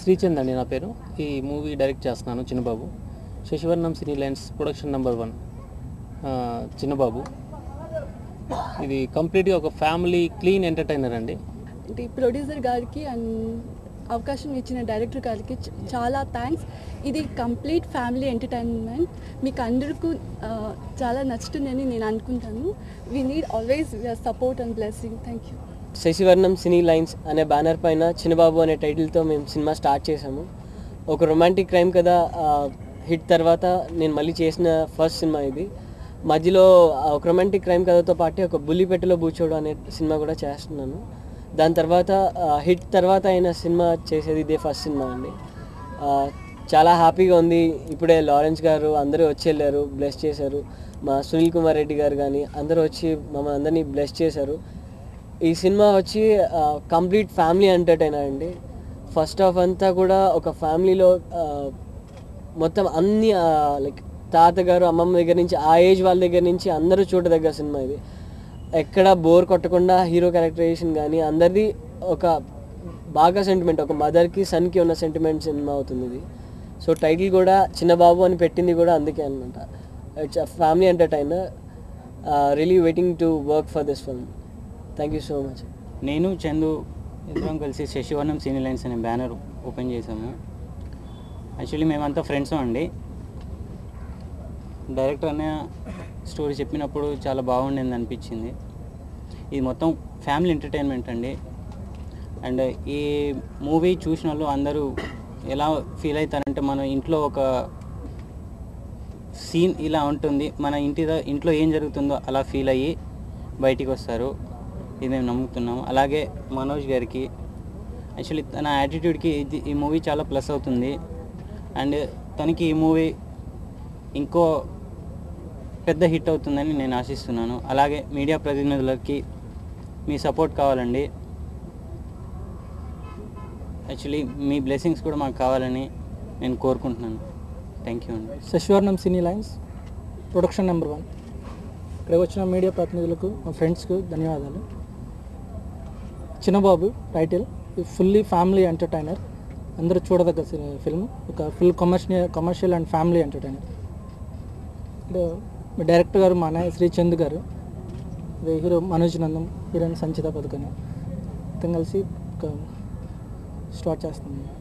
శ్రీచంద్ అండి నా పేరు ఈ మూవీ డైరెక్ట్ చేస్తున్నాను Chinnababu Sasivarnam cine lines production number one ఆ, చిన్నబాబు ఇది కంప్లీట్గా ఒక ఫ్యామిలీ క్లీన్ ఎంటర్టైనర్ అండి అంటే ప్రొడ్యూసర్ గారికి అండ్ అవకాశం ఇచ్చిన డైరెక్టర్ గారికి చ- చాలా థ్యాంక్స్ ఇది కంప్లీట్ ఫ్యామిలీ ఎంటర్టైన్మెంట్ మీకు అందరికీ ఆ, చాలా నచ్చుతుందని నేను అనుకుంటాను we need always support and blessing thank you Sasivarnam cine lines అనే బ్యానర్ పైన చిన్నబాబు అనే టైటిల్తో మేము సినిమా స్టార్ట్ చేసాము ఒక రొమాంటిక్ క్రైమ్ కథ హిట్ తర్వాత నేను మళ్ళీ చేసిన ఫస్ట్ సినిమా ఇది మధ్యలో ఆ ఒక రొమాంటిక్ క్రైమ్ కథతో పాటు ఒక బుల్లిపెట్టెలో బూచోడు అనే సినిమా కూడా చేస్తున్నాను దాని తర్వాత హిట్ తర్వాత అయిన సినిమా చేసేది ఇదే ఫస్ట్ సినిమా అండి ఆ, చాలా హ్యాపీగా ఉంది ఇప్పుడే లారెన్స్ గారు అందరూ వచ్చి వెళ్ళారు బ్లెస్ చేశారు మా సునీల్ కుమార్ రెడ్డి గారు కానీ అందరూ వచ్చి మమ్మల్ని అందరినీ బ్లెస్ చేశారు ఈ సినిమా వచ్చి కంప్లీట్ ఫ్యామిలీ ఎంటర్టైనర్ అండి ఫస్ట్ హాఫ్ అంతా కూడా ఒక ఫ్యామిలీలో మొత్తం అన్ని లైక్ తాతగారు అమ్మమ్మ దగ్గర నుంచి ఆ ఏజ్ వాళ్ళ దగ్గర నుంచి అందరూ చూడదగ్గ సినిమా ఇది ఎక్కడ బోర్ కొట్టకుండా హీరో క్యారెక్టరైజేషన్ కానీ అందరిది ఒక బాగా సెంటిమెంట్ ఒక మదర్కి సన్కి ఉన్న సెంటిమెంట్ సినిమా అవుతుంది ఇది సో టైటిల్ కూడా చిన్నబాబు అని పెట్టింది కూడా అందుకే అనమాట it's family entertainer really waiting to work for this film thank you so much నేను చందు ఇద్దరం కలిసి శశివర్ణం సినీ లైన్స్ అనే బ్యానర్ ఓపెన్ చేసాము యాక్చువల్లీ మేమంతా ఫ్రెండ్స్ అండి డైరెక్టర్ అనే స్టోరీ చెప్పినప్పుడు చాలా బాగుండింది అనిపించింది ఇది మొత్తం ఫ్యామిలీ ఎంటర్టైన్మెంట్ అండి అండ్ ఈ మూవీ చూసిన వాళ్ళు అందరూ ఎలా ఫీల్ అవుతారంటే మన ఇంట్లో ఒక సీన్ ఇలా ఉంటుంది మన ఇంటి ద- ఇంట్లో ఏం జరుగుతుందో అలా ఫీల్ అయ్యి బయటికి వస్తారు ఇది మేము నమ్ముతున్నాము అలాగే మనోజ్ గారికి యాక్చువల్లీ తన యాటిట్యూడ్కి ఇది ఈ మూవీ చాలా ప్లస్ అవుతుంది అండ్ తనకి ఈ మూవీ ఇంకో పెద్ద హిట్ అవుతుందని నేను ఆశిస్తున్నాను అలాగే మీడియా ప్రతినిధులకి మీ సపోర్ట్ కావాలండి యాక్చువల్లీ మీ బ్లెస్సింగ్స్ కూడా మాకు కావాలని నేను కోరుకుంటున్నాను థ్యాంక్ యూ అండి Sasivarnam cine lines production number one ఇక్కడికి వచ్చిన మీడియా ప్రతినిధులకు మా ఫ్రెండ్స్కు ధన్యవాదాలు Chinnababu title fully family entertainer అందరూ చూడదగ్గ సి- ఫిల్మ్ ఒక full commercial commercial and family entertainer ఇప్పుడు మీ డైరెక్టర్ గారు మా అన్నయ్య శ్రీ చంద్ గారు ఇది హీరో మనోజ్ నందం హీరోయిన్ సంచిత పథకని ఇద్దరం కలిసి ఒక స్టార్ట్ చేస్తున్నాం